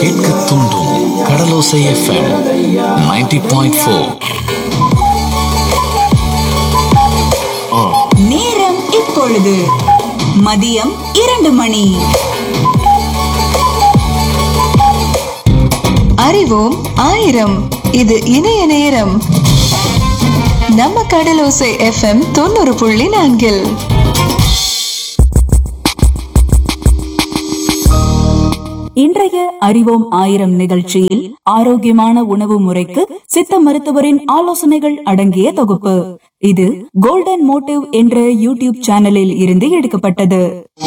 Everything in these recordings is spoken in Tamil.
கேட்க தூண்டும் கடலோசை எஃப்எம் 90.4 பாயிண்ட் ஃபோர் நேரம் இப்பொழுது மதியம் இரண்டு மணி அறிவோம் ஆயிரம் இது இணைய நேரம் நம்ம கடலோசை எஃப்எம் தொண்ணூறு புள்ளி நான்கில் இன்றைய அறிவோம் ஆயிரம் நிகழ்ச்சியில் ஆரோக்கியமான உணவு முறைக்கு சித்த மருத்துவரின் ஆலோசனைகள் அடங்கிய தொகுப்பு இது கோல்டன் மோட்டிவ் என்ற யூடியூப் சேனலில் இருந்து எடுக்கப்பட்டது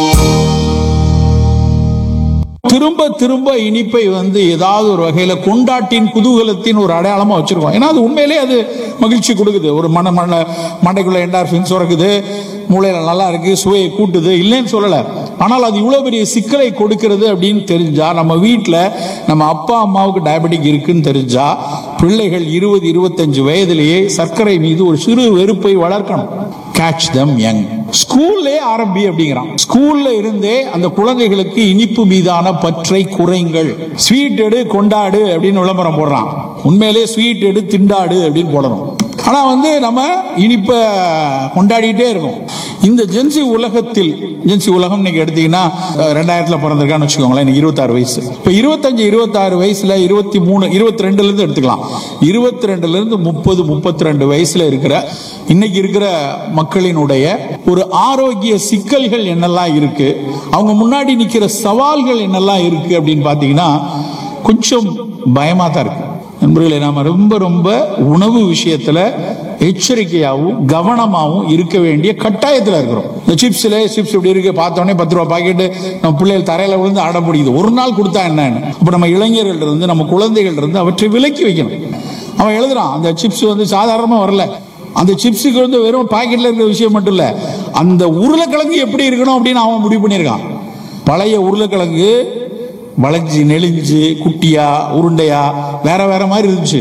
திரும்ப திரும்ப இனிப்பை வந்து ஏதாவது ஒரு வகையில கொண்டாட்டின் குதூகலத்தின் ஒரு அடையாளமா வச்சிருக்கோம் ஏன்னா அது உண்மையிலே அது மகிழ்ச்சி கொடுக்குது ஒரு மன மன மண்டைக்குள்ள என்டார்பின் சுரக்குது மூளையில நல்லா இருக்கு சுவையை கூட்டுது இல்லைன்னு சொல்லல ஆனால் அது இவ்வளவு பெரிய சிக்கலை கொடுக்கிறது அப்படின்னு தெரிஞ்சா நம்ம வீட்டில் நம்ம அப்பா அம்மாவுக்கு டயபெட்டிக் இருக்குன்னு தெரிஞ்சா பிள்ளைகள் இருபது இருபத்தஞ்சு வயதிலேயே சர்க்கரை மீது ஒரு சிறு வெறுப்பை வளர்க்கணும் கேட்ச் தம் யங் ஸ்கூல்லே ஆரம்பி அப்படிங்கிறான் ஸ்கூல்ல இருந்தே அந்த குழந்தைகளுக்கு இனிப்பு மீதான பற்றை குறைங்கள் ஸ்வீட் எடு கொண்டாடு அப்படின்னு விளம்பரம் போடுறான் உண்மையிலே ஸ்வீட் எடு திண்டாடு அப்படின்னு போடணும் ஆனா வந்து நம்ம இனிப்ப கொண்டாடிட்டே இருக்கோம் இந்த ஜென்சி உலகத்தில் ஜென்சி உலகம் இன்னைக்கு எடுத்தீங்கன்னா அஹ், ரெண்டாயிரத்துல பிறந்திருக்கான்னு வச்சுக்கோங்களேன் இன்னைக்கு இருபத்தாறு வயசு இப்ப இருபத்தஞ்சு இருபத்தாறு வயசுல இருபத்தி மூணு இருபத்தி ரெண்டுல இருந்து எடுத்துக்கலாம் இருபத்தி ரெண்டுல இருந்து முப்பது முப்பத்தி ரெண்டு வயசுல இருக்கிற இன்னைக்கு இருக்கிற மக்களினுடைய ஒரு ஆரோக்கிய சிக்கல்கள் என்னெல்லாம் இருக்கு அவங்க முன்னாடி நிக்கிற சவால்கள் என்னெல்லாம் இருக்கு அப்படின்னு பாத்தீங்கன்னா கொஞ்சம் பயமா தான் இருக்கு நண்பர்களே நாம ரொம்ப ரொம்ப உணவு விஷயத்துல எச்சரிக்கையாகவும் கவனமாகவும் இருக்க வேண்டிய கட்டாயத்துல இருக்கிறோம் இந்த சிப்ஸ்ல சிப்ஸ் இப்படி இருக்கு பார்த்தோன்னே பத்து ரூபா பாக்கெட்டு நம்ம பிள்ளைகள் தரையில விழுந்து அட பிடிக்குது ஒரு நாள் கொடுத்தா என்னன்னு அப்ப நம்ம இளைஞர்கள் இருந்து நம்ம குழந்தைகள் இருந்து அவற்றை விலக்கி வைக்கணும் அவன் எழுதுறான் அந்த சிப்ஸ் வந்து சாதாரணமா வரல அந்த சிப்ஸுக்கு வந்து வெறும் பாக்கெட்ல இருக்கிற விஷயம் மட்டும் இல்ல அந்த உருளைக்கிழங்கு எப்படி இருக்கணும் அப்படின்னு அவன் முடிவு பண்ணியிருக்கான் பழைய உருளைக்கிழங்கு வளைஞ்சு நெளிஞ்சு குட்டியா உருண்டையா வேற வேற மாதிரி இருந்துச்சு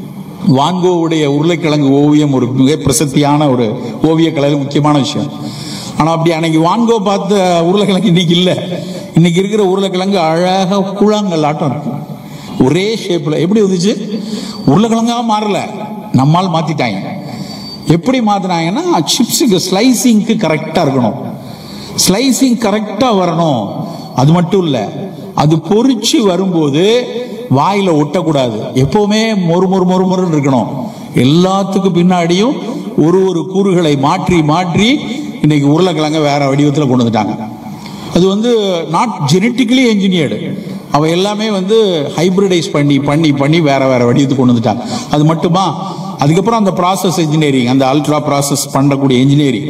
வான்கோவுடைய உருளைக்கிழங்கு ஓவியம் ஒரு மிக பிரசித்தியான ஒரு ஓவிய கலையில முக்கியமான விஷயம் ஆனா அப்படி அன்னைக்கு வான்கோ பார்த்த உருளைக்கிழங்கு இன்னைக்கு இல்ல இன்னைக்கு இருக்கிற உருளைக்கிழங்கு அழகா கூழாங்கல் ஆட்டம் இருக்கு ஒரே ஷேப்ல எப்படி வந்துச்சு உருளைக்கிழங்கா மாறல நம்மால் மாத்திட்டாங்க எப்படி மாத்தினாங்கன்னா சிப்ஸுக்கு ஸ்லைசிங்க்கு கரெக்டா இருக்கணும் ஸ்லைசிங் கரெக்டா வரணும் அது மட்டும் இல்ல அது பொரிச்சு வரும்போது வாயில ஒட்டக்கூடாது எப்பவுமே மொறு மொறு மொறு மொறுன்னு இருக்கணும் எல்லாத்துக்கும் பின்னாடியும் ஒரு ஒரு கூறுகளை மாற்றி மாற்றி இன்னைக்கு உருளைக்கிழங்க வேற வடிவத்தில் கொண்டு வந்துட்டாங்க அது வந்து நாட் ஜெனட்டிக்கலி என்ஜினியர்டு அவ எல்லாமே வந்து ஹைபிரிடைஸ் பண்ணி பண்ணி பண்ணி வேற வேற வடிவத்துக்கு கொண்டு வந்துட்டாங்க அது மட்டுமா அதுக்கப்புறம் அந்த ப்ராசஸ் இன்ஜினியரிங் அந்த அல்ட்ரா ப்ராசஸ் பண்ணக்கூடிய இன்ஜினியரிங்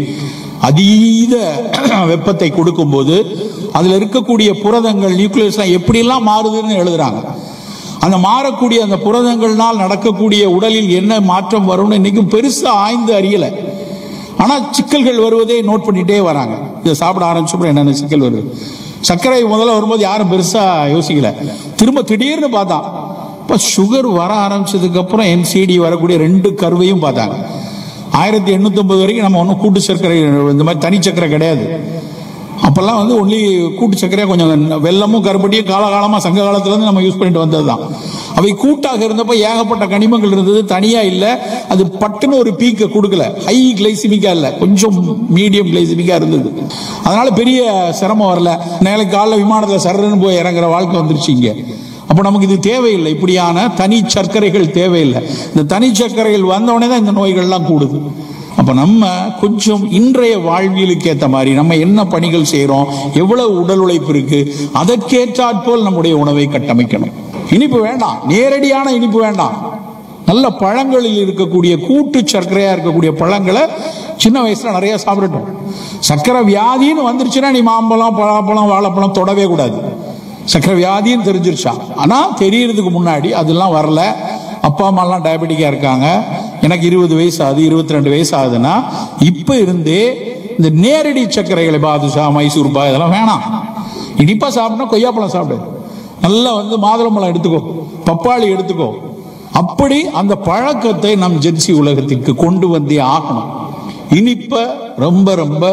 அதீத வெப்பத்தை கொடுக்கும்போது அதுல இருக்கக்கூடிய புரதங்கள் நியூக்ளியஸ்லாம் எப்படியெல்லாம் மாறுதுன்னு எழுதுறாங்க அந்த மாறக்கூடிய அந்த புரதங்கள்னால் நடக்கக்கூடிய உடலில் என்ன மாற்றம் வரும்னு இன்னைக்கும் பெருசா ஆய்ந்து அறியல ஆனா சிக்கல்கள் வருவதே நோட் பண்ணிட்டே வராங்க இதை சாப்பிட ஆரம்பிச்சப்பறம் என்னென்ன சிக்கல் வருது சர்க்கரை முதல்ல வரும்போது யாரும் பெருசா யோசிக்கல திரும்ப திடீர்னு பார்த்தான் இப்போ சுகர் வர ஆரம்பிச்சதுக்கு அப்புறம் என்சிடி வரக்கூடிய ரெண்டு கருவையும் பார்த்தாங்க ஆயிரத்தி எண்ணூத்தி வரைக்கும் நம்ம ஒன்றும் கூட்டு சர்க்கரை இந்த மாதிரி தனி சர்க்கரை கிடையாது அப்பெல்லாம் வந்து ஒன்லி கூட்டு சர்க்கரையா கொஞ்சம் வெள்ளமும் கருப்பட்டியும் காலகாலமா சங்க காலத்துல இருந்து நம்ம யூஸ் பண்ணிட்டு வந்ததுதான் அவை கூட்டாக இருந்தப்ப ஏகப்பட்ட கனிமங்கள் இருந்தது தனியா இல்ல அது பட்டுன்னு ஒரு பீக்க கொடுக்கல ஹை கிளைசிமிக்கா இல்ல கொஞ்சம் மீடியம் கிளைசிமிக்கா இருந்தது அதனால பெரிய சிரமம் வரல நாளைக்கு காலைல விமானத்துல சர்றன்னு போய் இறங்குற வாழ்க்கை வந்துருச்சு இங்க அப்ப நமக்கு இது தேவையில்லை இப்படியான தனி சர்க்கரைகள் தேவையில்லை இந்த தனி சர்க்கரைகள் வந்தவொடனே தான் இந்த நோய்கள்லாம் கூடுது அப்ப நம்ம கொஞ்சம் இன்றைய வாழ்வியலுக்கு ஏத்த மாதிரி நம்ம என்ன பணிகள் செய்யறோம் எவ்வளவு உடல் உழைப்பு இருக்கு அதற்கேற்றாற்போல் நம்முடைய உணவை கட்டமைக்கணும் இனிப்பு வேண்டாம் நேரடியான இனிப்பு வேண்டாம் நல்ல பழங்களில் இருக்கக்கூடிய கூட்டு சர்க்கரையா இருக்கக்கூடிய பழங்களை சின்ன வயசுல நிறைய சாப்பிடட்டும் சர்க்கரை வியாதின்னு வந்துருச்சுன்னா நீ மாம்பழம் பலாப்பழம் வாழைப்பழம் தொடவே கூடாது சர்க்கரை வியாதின்னு தெரிஞ்சிருச்சா ஆனா தெரியறதுக்கு முன்னாடி அதெல்லாம் வரல அப்பா அம்மாலாம் டயபெட்டிக்கா இருக்காங்க எனக்கு இருபது வயசு ஆகுது இருபத்தி ரெண்டு வயசு ஆகுதுன்னா இப்ப இருந்தே இந்த நேரடி சர்க்கரைகளை பாதுஷா மைசூர் பா இதெல்லாம் வேணாம் இனிப்பா சாப்பிட்டா கொய்யாப்பழம் சாப்பிடு நல்லா வந்து மாதுளம்பழம் எடுத்துக்கோ பப்பாளி எடுத்துக்கோ அப்படி அந்த பழக்கத்தை நம் ஜென்சி உலகத்திற்கு கொண்டு வந்தே ஆகணும் இனிப்ப ரொம்ப ரொம்ப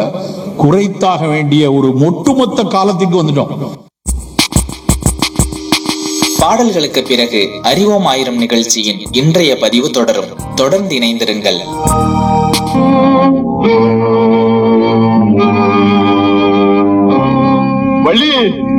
குறைத்தாக வேண்டிய ஒரு ஒட்டுமொத்த காலத்துக்கு வந்துட்டோம் பாடல்களுக்கு பிறகு அறிவோம் ஆயிரம் நிகழ்ச்சியின் இன்றைய பதிவு தொடரும் தொடர்ந்து இணைந்திருங்கள் வள்ளி